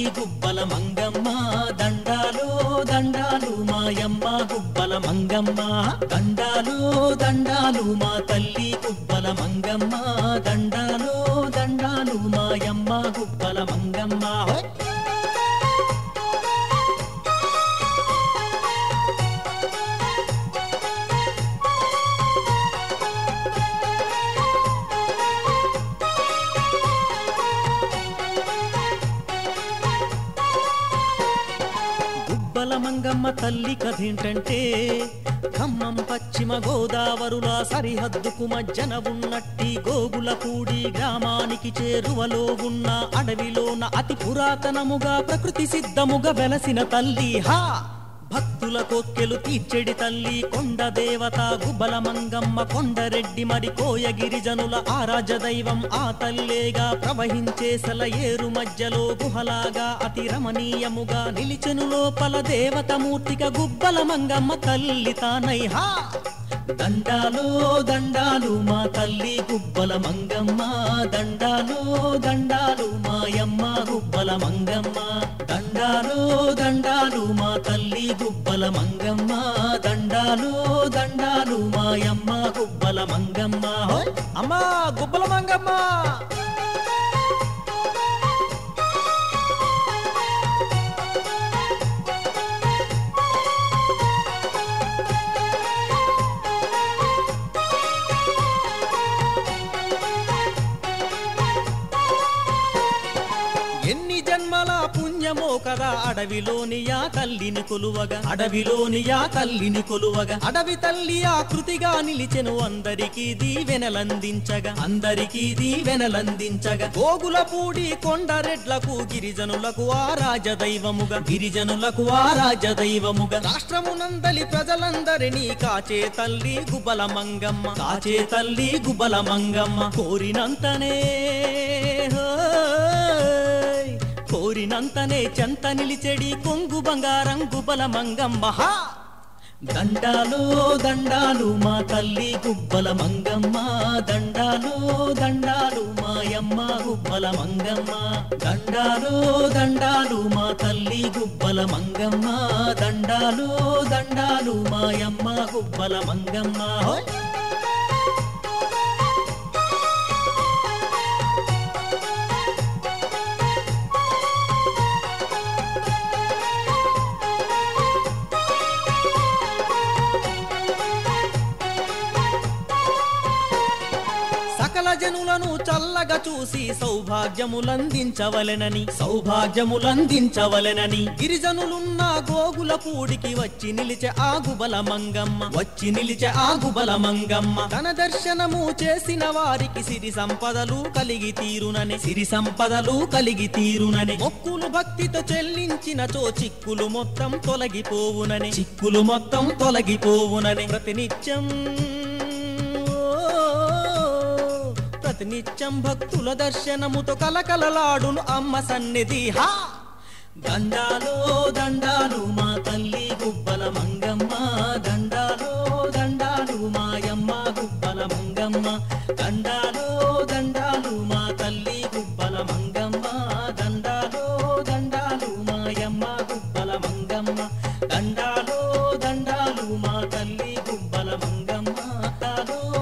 గుబ్బల మంగమ్మ దండాలో దండాలు మాయమ్మ గుబ్బల మంగమ్మ దండాలో దండాలు మా తల్లి గుబ్బల మంగమ్మ దండాలో దండాలు మాయమ్మ గుబ్బల మంగమ్మ హోయ్! గుబ్బల మంగమ్మ తల్లి కథేంటంటే ఖమ్మం పశ్చిమ గోదావరుల సరిహద్దుకు మధ్యన ఉన్నట్టి గోగులపూడి గ్రామానికి చేరువలో ఉన్న అడవిలోన అతి పురాతనముగా ప్రకృతి సిద్ధముగా వెలసిన తల్లి హా భక్తుల కోక్కెలు తీర్చెడి తల్లి కొండ దేవత గుబ్బల మంగమ్మ కొండరెడ్డి మరి కోయ గిరిజనుల ఆరాధ్య దైవం ఆ తల్లేగా ప్రవహించే సల ఏరు మధ్యలో గుహలాగా అతి రమణీయముగా నిలిచెను లోపల దేవతమూర్తిగా గుబ్బల మంగమ్మ తల్లి తానై హా దండాలో దండాలు మా తల్లి గుబ్బల మంగమ్మ దండాలో దండాలు మాయమ్మ గుబ్బల మంగమ్మ దండాలో దండాలు మా తల్లి గుబ్బల మంగమ్మ దండాలో దండాలు మాయమ్మ గుబ్బల మంగమ్మ హోయ్! అమ్మా గుబ్బల మంగమ్మ ఎన్ని జన్మల పుణ్యమో కదా అడవిలోని యా తల్లిని కొలువగా అడవిలోని యా తల్లిని కొలువగా అడవి తల్లి ఆకృతిగా నిలిచెను అందరికీ దీవెనలందించగా అందరికీ దీవెనలందించగా గోగులపూడి కొండరెడ్లకు గిరిజనులకు ఆరాజ దైవముగా గిరిజనులకు ఆరాజ దైవముగా రాష్ట్రమునందలి ప్రజలందరినీ కాచే తల్లి గుబల మంగమ్మ కాచే తల్లి గుబల మంగమ్మ కోరినంతనే హోయ్! కోరినంతనే చెంత నిలిచెడి కొంగు బంగారం గుబల మంగమ్మ హా! దండాలో దండాలు మా తల్లి గుబ్బల మంగమ్మ దండాలో దండాలు మాయమ్మ గుబ్బల మంగమ్మ దండాలో దండాలు మా తల్లి గుబ్బల మంగమ్మ దండాలో దండాలు మాయమ్మ గుబ్బల మంగమ్మ హోయ్! సకల జనులను చల్లగా చూసి సౌభాగ్యములందించవలెనని సౌభాగ్యములందించవలెనని గిరిజనులున్న గోగుల పూడికి వచ్చి నిలిచే ఆగుబల మంగమ్మ వచ్చి నిలిచే ఆగుబల మంగమ్మ తన దర్శనము చేసిన వారికి సిరి సంపదలు కలిగి తీరునని సిరి సంపదలు కలిగి తీరునని మొక్కులు భక్తితో చెల్లించిన చో చిక్కులు మొత్తం తొలగిపోవునని చిక్కులు మొత్తం తొలగిపోవునని ప్రతినిత్యం ప్రతినిత్యం భక్తుల దర్శనముతో కలకలలాడును అమ్మ సన్నిధి హా దండాలో దండాలు మా తల్లి గుబ్బల మంగమ్మ దండాలో దండాలు మాయమ్మ గుబ్బల మంగమ్మ దండాలో దండాలు మా తల్లి గుబ్బల మంగమ్మ దండాలో దండాలు మాయమ్మ గుబ్బల మంగమ్మ దండాలో దండాలు మా తల్లి గుబ్బల మంగమ్మ దండాలో